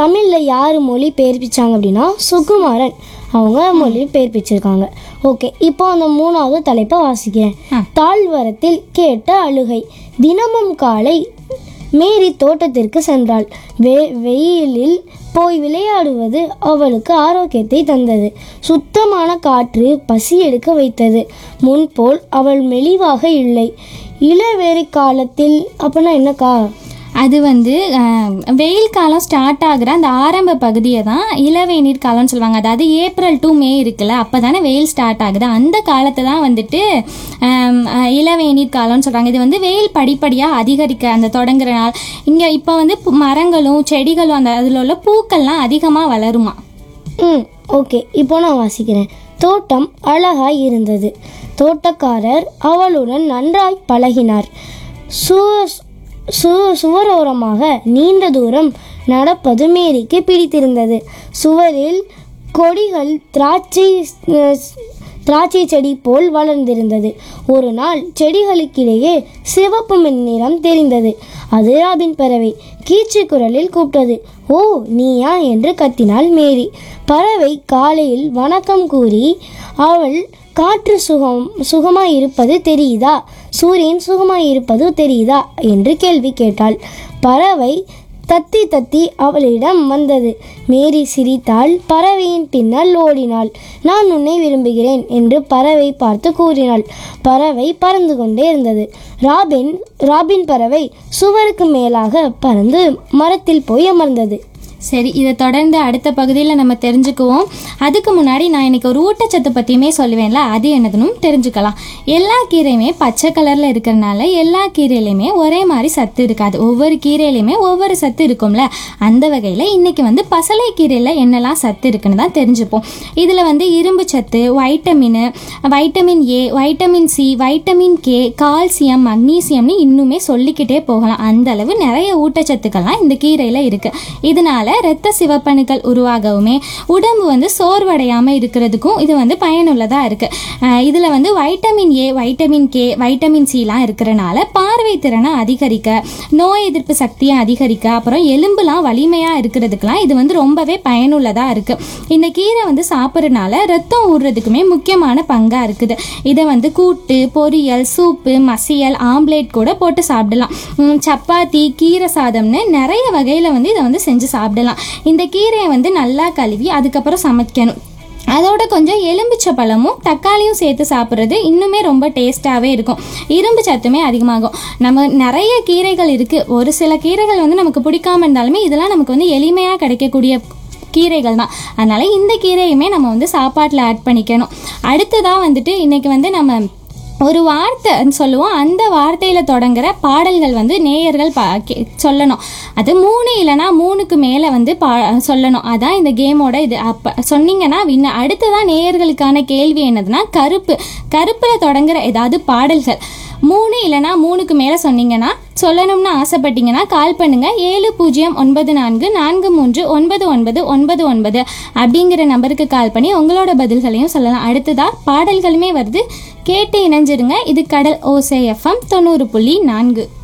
தமிழில் யார் மொழி பெயர்ப்பிச்சாங்க அப்படின்னா சுகுமாரன் அவங்க மொழி பெயர்ப்பிச்சிருக்காங்க ஓகே இப்போ அந்த மூணாவது தலைப்பை வாசிக்கிறேன் ஆ. தாழ்வரத்தில் கேட்ட அழுகை தினமும் காலை மேரி தோட்டத்திற்கு சென்றாள் வெ வெயிலில் போய் விளையாடுவது அவளுக்கு ஆரோக்கியத்தை தந்தது சுத்தமான காற்று பசி எடுக்க வைத்தது முன்போல் அவள் மெலிவாக இல்லை இளவேரி காலத்தில் அப்படின்னா என்னக்கா அது வந்து அஹ், வெயில் காலம் ஸ்டார்ட் ஆகுற அந்த ஆரம்ப பகுதியை தான் இளவேநீர் காலம்னு சொல்லுவாங்க அதாவது ஏப்ரல் டு மே இருக்குல்ல அப்போ தானே வெயில் ஸ்டார்ட் ஆகுது அந்த காலத்தை தான் வந்துட்டு அஹ், அஹ், இளவேநீர் காலம்னு சொல்கிறாங்க இது வந்து வெயில் படிப்படியாக அதிகரிக்க அந்த தொடங்குற நாள் இங்கே இப்போ வந்து பு- மரங்களும் செடிகளும் அந்த அதில் உள்ள பூக்கள்லாம் அதிகமாக வளருமா ம் ஓகே இப்போ நான் வாசிக்கிறேன் தோட்டம் அழகாய் இருந்தது தோட்டக்காரர் அவளுடன் நன்றாய் பழகினார் சு சு சுவரோரமாக நீண்ட தூரம் நடப்பது மேரிக்கு பிடித்திருந்தது சுவரில் கொடிகள் திராட்சை அஹ், திராட்சை செடி போல் வளர்ந்திருந்தது ஒரு நாள் செடிகளுக்கிடையே சிவப்பு நிறம் தெரிந்தது அது ராபின் பறவை கீச்சு குரலில் கூப்பிட்டது ஓ நீயா என்று கத்தினாள் மேரி பறவை காலையில் வணக்கம் கூறி அவள் காற்று சுகம் சுகமாய் இருப்பது தெரியுதா சூரியன் சுகமாய் இருப்பது தெரியுதா என்று கேள்வி கேட்டாள் பறவை தத்தி தத்தி அவளிடம் வந்தது மேரி சிரித்தாள் பறவையின் பின்னால் ஓடினாள் நான் உன்னை விரும்புகிறேன் என்று பறவை பார்த்து கூறினாள் பறவை பறந்து கொண்டே இருந்தது ராபின் ராபின் பறவை சுவருக்கு மேலாக பறந்து மரத்தில் போய் அமர்ந்தது சரி இதை தொடர்ந்து அடுத்த பகுதியில் நம்ம தெரிஞ்சுக்குவோம் அதுக்கு முன்னாடி நான் இன்னைக்கு ஒரு ஊட்டச்சத்து பற்றியுமே சொல்லுவேன்ல அது என்னதுன்னு தெரிஞ்சுக்கலாம் எல்லா கீரையுமே பச்சை கலரில் இருக்கிறனால எல்லா கீரையிலையுமே ஒரே மாதிரி சத்து இருக்காது ஒவ்வொரு கீரையிலையுமே ஒவ்வொரு சத்து இருக்கும்ல அந்த வகையில் இன்னைக்கு வந்து பசலை கீரையில் என்னெல்லாம் சத்து இருக்குன்னு தான் தெரிஞ்சுப்போம் இதில் வந்து இரும்பு சத்து vitamin vitamin A vitamin C vitamin K calcium மக்னீசியம்னு இன்னுமே சொல்லிக்கிட்டே போகலாம் அந்த அளவு நிறைய ஊட்டச்சத்துக்கள்லாம் இந்த கீரையில் இருக்குது இதனால இரத்த சிவப்பணுக்கள் உருவாகவுமே உடம்பு வந்து சோர்வடையாமல் இருக்கிறதுக்கும் இது வந்து பயனுள்ளதாக இருக்குது இதில் வந்து vitamin A vitamin K vitamin சிலாம் இருக்கிறனால பார்வை திறனை அதிகரிக்க நோய் எதிர்ப்பு சக்தியை அதிகரிக்க அப்புறம் எலும்புலாம் வலிமையாக இருக்கிறதுக்கெலாம் இது வந்து ரொம்பவே பயனுள்ளதாக இருக்குது இந்த கீரை வந்து சாப்பிட்றதுனால ரத்தம் ஊறுறதுக்குமே முக்கியமான பங்காக இருக்குது இதை வந்து கூட்டு பொரியல் சூப்பு மசியல் ஆம்லேட் கூட போட்டு சாப்பிடலாம் உம், சப்பாத்தி கீரை சாதம்னு நிறைய வகையில் வந்து இதை வந்து செஞ்சு சாப்பிடலாம் இந்த கீரையை வந்து நல்லா கழுவி அதுக்கப்புறம் சமைக்கணும் அதோட கொஞ்சம் எலும்பிச்சை பழமும் தக்காளியும் சேர்த்து சாப்பிட்றது இன்னுமே ரொம்ப டேஸ்ட்டாகவே இருக்கும் இரும்பு சத்துமே அதிகமாகும் நம்ம நிறைய கீரைகள் இருக்குது ஒரு சில கீரைகள் வந்து நமக்கு பிடிக்காம இருந்தாலுமே இதெல்லாம் நமக்கு வந்து எளிமையாக கிடைக்கக்கூடிய கீரைகள் தான் அதனால இந்த கீரையுமே நம்ம வந்து சாப்பாட்டில் ஆட் பண்ணிக்கணும் அடுத்ததாக வந்துட்டு இன்னைக்கு வந்து நம்ம ஒரு வார்த்தை சொல்லுவோம் அந்த வார்த்தையில் தொடங்குற பாடல்கள் வந்து நேயர்கள் பா கே- சொல்லணும் அது மூணு இல்லைன்னா மூணுக்கு மேலே வந்து பா சொல்லணும் அதான் இந்த கேமோட இது அப்போ சொன்னீங்கன்னா வின்ன அடுத்ததான் நேயர்களுக்கான கேள்வி என்னதுன்னா கருப்பு கருப்பில் தொடங்குற ஏதாவது பாடல்கள் மூணு இல்லைனா மூணுக்கு மேலே சொன்னீங்கன்னா சொல்லணும்னு ஆசைப்பட்டீங்கன்னா கால் பண்ணுங்க ஏழு பூஜ்ஜியம் ஒன்பது நான்கு நான்கு மூன்று ஒன்பது ஒன்பது ஒன்பது ஒன்பது அப்படிங்கிற நம்பருக்கு கால் பண்ணி உங்களோட பதில்களையும் சொல்லலாம் அடுத்ததா பாடல்களுமே வருது கேட்டு இணைஞ்சிருங்க இது கடல் ஓசை எஃப்எம் தொண்ணூறு புள்ளி நான்கு